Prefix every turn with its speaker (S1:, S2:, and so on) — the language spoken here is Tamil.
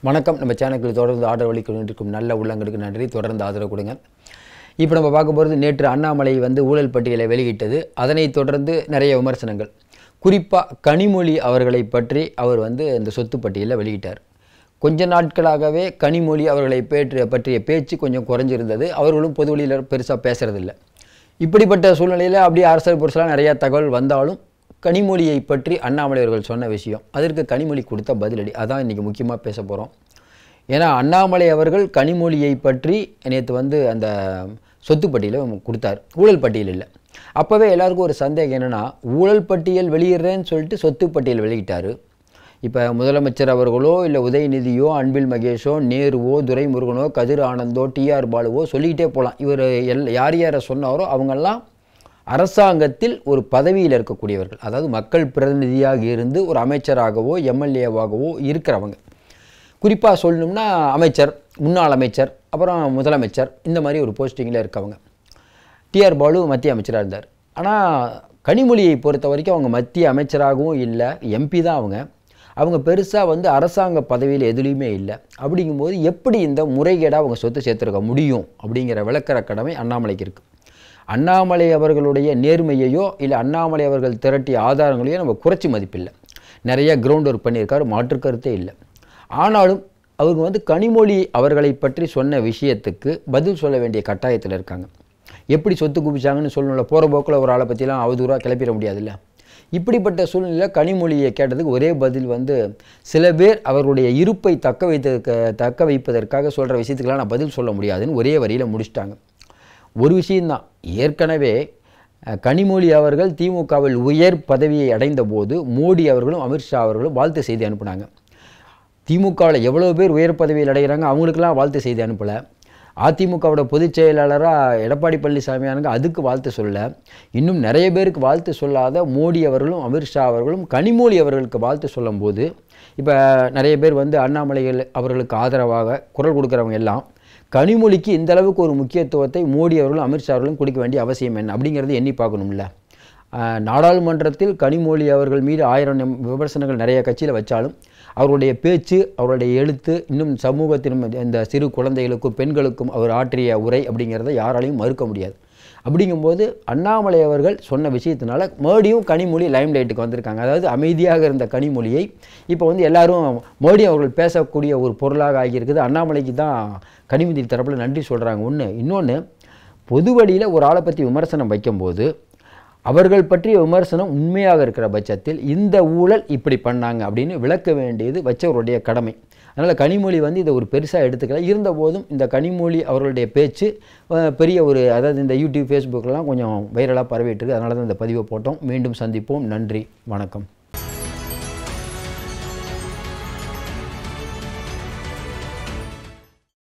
S1: வணக்கம் நம்ம சேனலுக்கு தொடர்ந்து ஆதரவு அளிக்கும் நல்ல உள்ளங்களுக்கு நன்றி தொடர்ந்து ஆதரவு கொடுங்க இப்போ நம்ம பார்க்க போகிறது நேற்று அண்ணாமலை வந்து ஊழல் பட்டியலை வெளியிட்டது அதனைத் தொடர்ந்து நிறைய விமர்சனங்கள் குறிப்பாக கனிமொழி அவர்களை பற்றி அவர் வந்து இந்த சொத்து பட்டியலை வெளியிட்டார் கொஞ்ச நாட்களாகவே கனிமொழி அவர்களை பேற்று பற்றிய பேச்சு கொஞ்சம் குறைஞ்சிருந்தது அவர்களும் பொது வழியில் பெருசாக பேசுறதில்ல இப்படிப்பட்ட சூழ்நிலையில் அப்படியே அரசியல் புரட்சிலாம் நிறைய தகவல் வந்தாலும் கனிமொழியை பற்றி அண்ணாமலை அவர்கள் சொன்ன விஷயம் அதற்கு கனிமொழி கொடுத்த பதிலடி அதான் இன்றைக்கி முக்கியமாக பேச போகிறோம் ஏன்னா அண்ணாமலை அவர்கள் கனிமொழியை பற்றி நேற்று வந்து அந்த சொத்து பட்டியலை கொடுத்தார் ஊழல் பட்டியல் இல்லை அப்போவே எல்லாருக்கும் ஒரு சந்தேகம் என்னென்னா ஊழல் பட்டியல் வெளியிடுறேன்னு சொல்லிட்டு சொத்து பட்டியல் வெளியிட்டார் இப்போ முதலமைச்சர் அவர்களோ இல்லை உதயநிதியோ அன்பில் மகேஷோ நேருவோ துரைமுருகனோ கதிர் ஆனந்தோ டிஆர் பாலுவோ சொல்லிக்கிட்டே போகலாம் இவர் எல் யார் யாரை சொன்னாரோ அவங்கெல்லாம் அரசாங்கத்தில் ஒரு பதவியில் இருக்கக்கூடியவர்கள் அதாவது மக்கள் பிரதிநிதியாக இருந்து ஒரு அமைச்சராகவோ எம்எல்ஏவாகவோ இருக்கிறவங்க குறிப்பாக சொல்லணும்னா அமைச்சர் முன்னாள் அமைச்சர் அப்புறம் முதலமைச்சர் இந்த மாதிரி ஒரு போஸ்டிங்கில் இருக்கவங்க டிஆர் பாலு மத்திய அமைச்சராக இருந்தார் ஆனால் கனிமொழியை பொறுத்த வரைக்கும் அவங்க மத்திய அமைச்சராகவும் இல்லை எம்பி தான் அவங்க அவங்க பெருசாக வந்து அரசாங்க பதவியில் எதுலேயுமே இல்லை அப்படிங்கும்போது எப்படி இந்த முறைகேடாக அவங்க சொத்து சேர்த்துருக்க முடியும் அப்படிங்கிற விளக்கிற கடமை அண்ணாமலைக்கு இருக்குது அண்ணாமலை அவர்களுடைய நேர்மையையோ இல்லை அண்ணாமலை அவர்கள் திரட்டிய ஆதாரங்களையோ நம்ம குறைச்சி மதிப்பில்லை நிறைய கிரவுண்ட் ஒர்க் பண்ணியிருக்காரு மாற்று கருத்தே இல்லை ஆனாலும் அவங்க வந்து கனிமொழி அவர்களை பற்றி சொன்ன விஷயத்துக்கு பதில் சொல்ல வேண்டிய கட்டாயத்தில் இருக்காங்க எப்படி சொத்து குவிச்சாங்கன்னு சொல்லணும்ல போகிற போக்கில் ஒரு ஆளை பற்றிலாம் அவதூறாக கிளப்பிட முடியாதுல்ல இப்படிப்பட்ட சூழ்நிலையில் கனிமொழியை கேட்டதுக்கு ஒரே பதில் வந்து சில பேர் அவர்களுடைய இருப்பை தக்க வைத்ததுக்கு தக்க வைப்பதற்காக சொல்கிற விஷயத்துக்கெல்லாம் நான் பதில் சொல்ல முடியாதுன்னு ஒரே வரியில் முடிச்சிட்டாங்க ஒரு விஷயந்தான் ஏற்கனவே அஹ், கனிமொழி அவர்கள் திமுகவில் உயர் பதவியை அடைந்த போது மோடி அவர்களும் அமித்ஷா அவர்களும் வாழ்த்து செய்தி அனுப்புனாங்க திமுகவில் எவ்வளோ பேர் உயர் பதவியில் அடைகிறாங்க அவங்களுக்கெல்லாம் வாழ்த்து செய்தி அனுப்பலை அதிமுகவோட பொதுச் செயலாளராக எடப்பாடி பழனிசாமியானுங்க அதுக்கு வாழ்த்து சொல்ல இன்னும் நிறைய பேருக்கு வாழ்த்து சொல்லாத மோடி அவர்களும் அமித்ஷா அவர்களும் கனிமொழி அவர்களுக்கு வாழ்த்து சொல்லும்போது இப்போ நிறைய பேர் வந்து அண்ணாமலைகள் அவர்களுக்கு ஆதரவாக குரல் கொடுக்குறவங்க எல்லாம் கனிமொழிக்கு இந்த அளவுக்கு ஒரு முக்கியத்துவத்தை மோடி அவர்களும் அமித்ஷா அவர்களும் கொடுக்க வேண்டிய அவசியம் என்ன அப்படிங்கிறது எண்ணி பார்க்கணும்ல ஆஹ் நாடாளுமன்றத்தில் கனிமொழி அவர்கள் மீது ஆயிரம் நிம்- விமர்சனங்கள் நிறைய கட்சியில் வச்சாலும் அவருடைய பேச்சு அவருடைய எழுத்து இன்னும் சமூகத்திலும் இந்த சிறு குழந்தைகளுக்கும் பெண்களுக்கும் அவர் ஆற்றிய உரை அப்படிங்கிறத யாராலையும் மறுக்க முடியாது அப்படிங்கும்போது அண்ணாமலை அவர்கள் சொன்ன விஷயத்தினால மறுபடியும் கனிமொழி லைம் லைட்டுக்கு வந்திருக்காங்க அதாவது அமைதியாக இருந்த கனிமொழியை இப்போ வந்து எல்லாரும் மோடி அவர்கள் பேசக்கூடிய ஒரு பொருளாக ஆகியிருக்குது அண்ணாமலைக்கு தான் கனிமொழி தரப்பில் நன்றி சொல்கிறாங்க ஒன்று இன்னொன்று பொது வழியில் ஒரு ஆளை பற்றி விமர்சனம் வைக்கும்போது அவர்கள் பற்றிய விமர்சனம் உண்மையாக இருக்கிற பட்சத்தில் இந்த ஊழல் இப்படி பண்ணாங்க அப்படின்னு விளக்க வேண்டியது வச்சவருடைய கடமை அதனால் கனிமொழி வந்து இதை ஒரு பெருசாக எடுத்துக்கல இருந்தபோதும் இந்த கனிமொழி அவர்களுடைய பேச்சு அஹ், பெரிய ஒரு அதாவது இந்த யூடியூப் ஃபேஸ்புக்கெலாம் கொஞ்சம் வைரலாக பரவிட்டு இருக்கு அதனால தான் இந்த பதிவை போட்டோம் மீண்டும் சந்திப்போம் நன்றி வணக்கம்